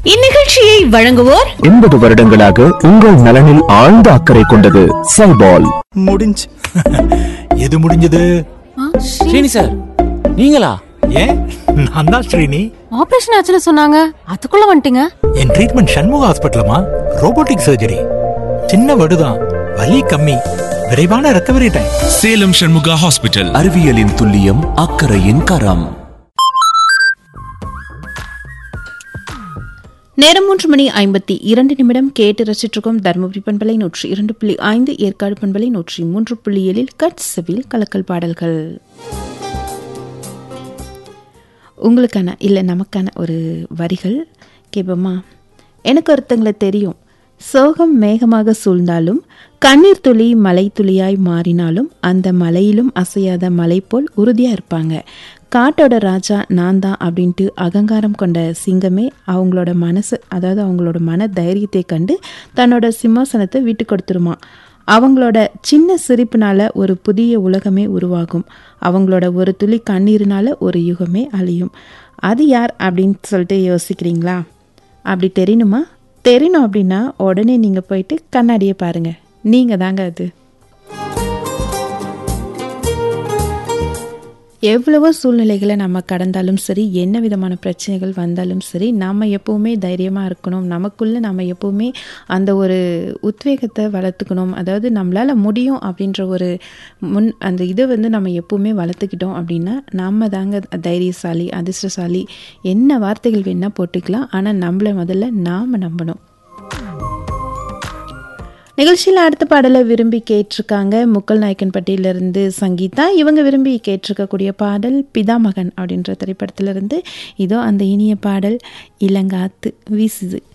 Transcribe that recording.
இந்நிகழ்ச்சியை வழங்குவோர் எண்பது வருடங்களாக உங்கள் நலனில் ஆழ்ந்த அக்கறை கொண்டது சைபால் முடிஞ்சு எது முடிஞ்சது ஸ்ரீனி சார் நீங்களா ஏன் நான் தான் ஸ்ரீனி ஆபரேஷன் ஆச்சுன்னு சொன்னாங்க அதுக்குள்ள வந்துட்டீங்க என் ட்ரீட்மெண்ட் சண்முக ஹாஸ்பிட்டலமா ரோபோட்டிக் சர்ஜரி சின்ன வடுதான் வலி கம்மி விரைவான recovery time Salem Shanmuga hospital அறிவியலின் துல்லியம் அக்கறையின் கரம் நேரம் மூன்று மணி ஐம்பத்தி இரண்டு நிமிடம் கேட்டு ரசிச்சிருக்கும் தருமபுரி பண்பலை நூற்றி இரண்டு புள்ளி ஐந்து ஏற்காடு பண்பலை நூற்றி மூன்று புள்ளி ஏழில் கட்சவில் கலக்கல் பாடல்கள் உங்களுக்கான இல்லை நமக்கான ஒரு வரிகள் கேட்போமா எனக்கு ஒருத்தங்களை தெரியும் சோகம் மேகமாக சூழ்ந்தாலும் கண்ணீர் துளி மலை துளியாய் மாறினாலும் அந்த மலையிலும் அசையாத மலை போல் உறுதியாக இருப்பாங்க காட்டோட ராஜா நான் தான் அப்படின்ட்டு அகங்காரம் கொண்ட சிங்கமே அவங்களோட மனசு அதாவது அவங்களோட மன தைரியத்தை கண்டு தன்னோட சிம்மாசனத்தை விட்டு கொடுத்துருமா அவங்களோட சின்ன சிரிப்புனால ஒரு புதிய உலகமே உருவாகும் அவங்களோட ஒரு துளி கண்ணீரினால ஒரு யுகமே அழியும் அது யார் அப்படின்னு சொல்லிட்டு யோசிக்கிறீங்களா அப்படி தெரியணுமா தெரியணும் அப்படின்னா உடனே நீங்கள் போயிட்டு கண்ணாடியை பாருங்கள் நீங்கள் தாங்க அது எவ்வளவோ சூழ்நிலைகளை நம்ம கடந்தாலும் சரி என்ன விதமான பிரச்சனைகள் வந்தாலும் சரி நாம் எப்போவுமே தைரியமாக இருக்கணும் நமக்குள்ளே நம்ம எப்போவுமே அந்த ஒரு உத்வேகத்தை வளர்த்துக்கணும் அதாவது நம்மளால் முடியும் அப்படின்ற ஒரு முன் அந்த இதை வந்து நம்ம எப்போவுமே வளர்த்துக்கிட்டோம் அப்படின்னா நம்ம தாங்க தைரியசாலி அதிர்ஷ்டசாலி என்ன வார்த்தைகள் வேணால் போட்டுக்கலாம் ஆனால் நம்மளை முதல்ல நாம் நம்பணும் நிகழ்ச்சியில் அடுத்த பாடலை விரும்பி கேட்டிருக்காங்க முக்கல் நாயக்கன்பட்டியிலிருந்து சங்கீதா இவங்க விரும்பி கேட்டிருக்கக்கூடிய பாடல் பிதாமகன் அப்படின்ற திரைப்படத்திலிருந்து இதோ அந்த இனிய பாடல் இளங்காத்து வீசுது